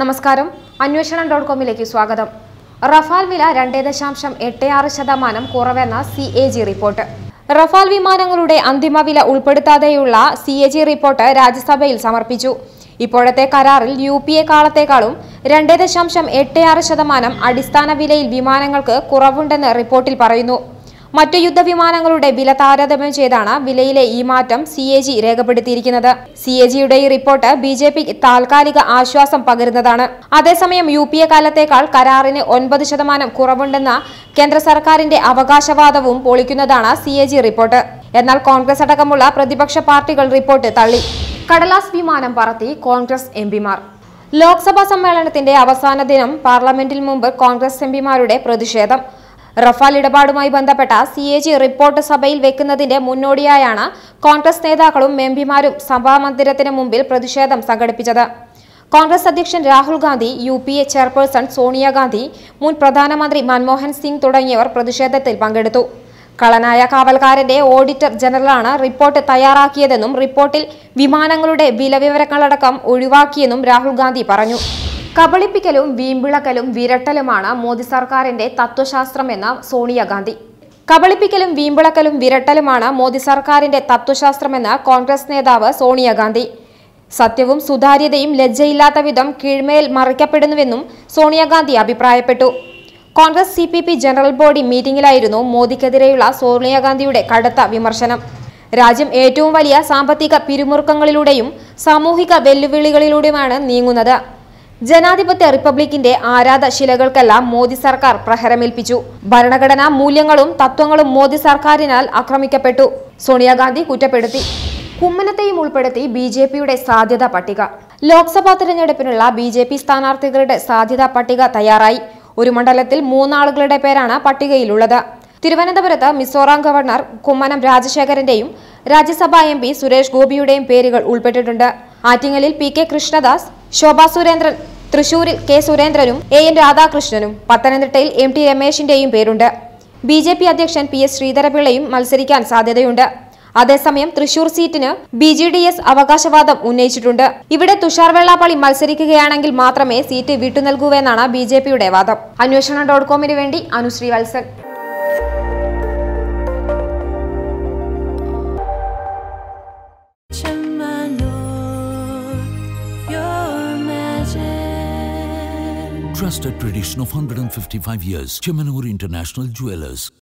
നമസ്കാരം അന്വേഷണം ഡോട്ട് കോമിലേക്ക് സ്വാഗതം റഫാൽ വില രണ്ടേ ദശാംശം എട്ട് ആറ് ശതമാനം കുറവെന്ന C A G report Rafale വിമാനങ്ങളുടെ അന്തിമ വില ഉൾപ്പെടുത്താതെയുള്ള സി എ ജി റിപ്പോർട്ട് രാജ്യസഭയിൽ സമർപ്പിച്ചു ഇപ്പോഴത്തെ കരാറിൽ യു പി എ കാലത്തേക്കാളും രണ്ടേ ദശാംശം എട്ട് ആറ് ശതമാനം അടിസ്ഥാന വിലയിൽ വിമാനങ്ങൾക്ക് കുറവുണ്ടെന്ന് റിപ്പോർട്ടിൽ പറയുന്നു മറ്റു യുദ്ധവിമാനങ്ങളുടെ വില താരതമ്യം ചെയ്താണ് വിലയിലെ ഈ മാറ്റം സി എ ജി രേഖപ്പെടുത്തിയിരിക്കുന്നത് സി എ ജിയുടെ ഈ റിപ്പോർട്ട് ബി ജെ പിക്ക് താൽക്കാലിക ആശ്വാസം പകരുന്നതാണ് അതേസമയം യു പി എ കാലത്തേക്കാൾ കരാറിന് ഒൻപത് ശതമാനം കുറവുണ്ടെന്ന കേന്ദ്ര സർക്കാരിന്റെ അവകാശവാദവും പൊളിക്കുന്നതാണ് സി എ ജി റിപ്പോർട്ട് എന്നാൽ കോൺഗ്രസ് അടക്കമുള്ള പ്രതിപക്ഷ പാർട്ടികൾ റിപ്പോർട്ട് തള്ളി കടലാസ് വിമാനം പറത്തി കോൺഗ്രസ് എം പിമാർ ലോക്സഭാ സമ്മേളനത്തിന്റെ അവസാന ദിനം പാർലമെന്റിൽ മുമ്പ് കോൺഗ്രസ് എംപിമാരുടെ പ്രതിഷേധം റഫാൽ ഇടപാടുമായി ബന്ധപ്പെട്ട സി എ ജി റിപ്പോർട്ട് സഭയിൽ വെക്കുന്നതിന്റെ മുന്നോടിയായാണ് കോൺഗ്രസ് നേതാക്കളും എംപിമാരും സഭാമന്ദിരത്തിന് മുമ്പിൽ പ്രതിഷേധം സംഘടിപ്പിച്ചത് കോൺഗ്രസ് അധ്യക്ഷൻ Rahul Gandhi U P A chairperson Sonia Gandhi മുൻ പ്രധാനമന്ത്രി മൻമോഹൻ സിംഗ് തുടങ്ങിയവർ പ്രതിഷേധത്തിൽ പങ്കെടുത്തു കളനായ കാവൽക്കാരന്റെ ഓഡിറ്റർ ജനറലാണ് റിപ്പോർട്ട് തയ്യാറാക്കിയതെന്നും റിപ്പോർട്ടിൽ വിമാനങ്ങളുടെ വിലവിവരങ്ങളടക്കം ഒഴിവാക്കിയെന്നും രാഹുൽ ഗാന്ധി പറഞ്ഞു കബളിപ്പിക്കലും വീമ്പിളക്കലും വിരട്ടലുമാണ് മോദി സർക്കാരിന്റെ തത്വശാസ്ത്രമെന്ന സോണിയാഗാന്ധി കബളിപ്പിക്കലും വീമ്പിളക്കലും വിരട്ടലുമാണ് മോദി സർക്കാരിന്റെ തത്വശാസ്ത്രമെന്ന് കോൺഗ്രസ് നേതാവ് സോണിയാഗാന്ധി സത്യവും സുതാര്യതയും ലജ്ജയില്ലാത്ത വിധം കീഴ്മേൽ മറിക്കപ്പെടുന്നുവെന്നും സോണിയാഗാന്ധി അഭിപ്രായപ്പെട്ടു Congress C P P general body മീറ്റിംഗിലായിരുന്നു മോദിക്കെതിരെയുള്ള സോണിയാഗാന്ധിയുടെ കടുത്ത വിമർശനം രാജ്യം ഏറ്റവും വലിയ സാമ്പത്തിക പിരിമുറുക്കങ്ങളിലൂടെയും സാമൂഹിക വെല്ലുവിളികളിലൂടെയുമാണ് നീങ്ങുന്നത് ജനാധിപത്യ റിപ്പബ്ലിക്കിന്റെ ആരാധ ശിലകൾക്കെല്ലാം മോദി സർക്കാർ പ്രഹരമേൽപ്പിച്ചു ഭരണഘടനാ മൂല്യങ്ങളും തത്വങ്ങളും മോദി സർക്കാരിനാൽ ആക്രമിക്കപ്പെട്ടു സോണിയാഗാന്ധി കുറ്റപ്പെടുത്തി കുമ്മനത്തെയും ഉൾപ്പെടുത്തി ബി ജെ പിയുടെ സാധ്യതാ പട്ടിക ലോക്സഭാ തിരഞ്ഞെടുപ്പിനുള്ള ബി ജെ പി സ്ഥാനാർത്ഥികളുടെ സാധ്യതാ പട്ടിക തയ്യാറായി ഒരു മണ്ഡലത്തിൽ മൂന്നാളുകളുടെ പേരാണ് പട്ടികയിലുള്ളത് തിരുവനന്തപുരത്ത് മിസോറാം ഗവർണർ കുമ്മനം രാജശേഖരന്റെയും രാജ്യസഭാ എം പി സുരേഷ് ഗോപിയുടെയും പേരുകൾ ഉൾപ്പെട്ടിട്ടുണ്ട് ആറ്റിങ്ങലിൽ പി കെ കൃഷ്ണദാസ് ശോഭാ സുരേന്ദ്രൻ തൃശൂരിൽ കെ സുരേന്ദ്രനും എ എൻ രാധാകൃഷ്ണനും പത്തനംതിട്ടയിൽ എം ടി രമേശിന്റെയും പേരുണ്ട് ബി ജെ പി അധ്യക്ഷൻ പി എസ് ശ്രീധരപിള്ളയും മത്സരിക്കാൻ സാധ്യതയുണ്ട് അതേസമയം തൃശൂർ സീറ്റിന് ബി ജി ഡി എസ് അവകാശവാദം ഉന്നയിച്ചിട്ടുണ്ട് ഇവിടെ തുഷാർ വെള്ളാപ്പള്ളി മത്സരിക്കുകയാണെങ്കിൽ മാത്രമേ സീറ്റ് വിട്ടുനൽകൂവെന്നാണ് ബി ജെ പിയുടെ വാദം അന്വേഷണം ഡോട്ട് കോമിന് വേണ്ടി Anusree Valsan my lord, your majesty. Trusted tradition of 155 years. Chemanur International Jewelers.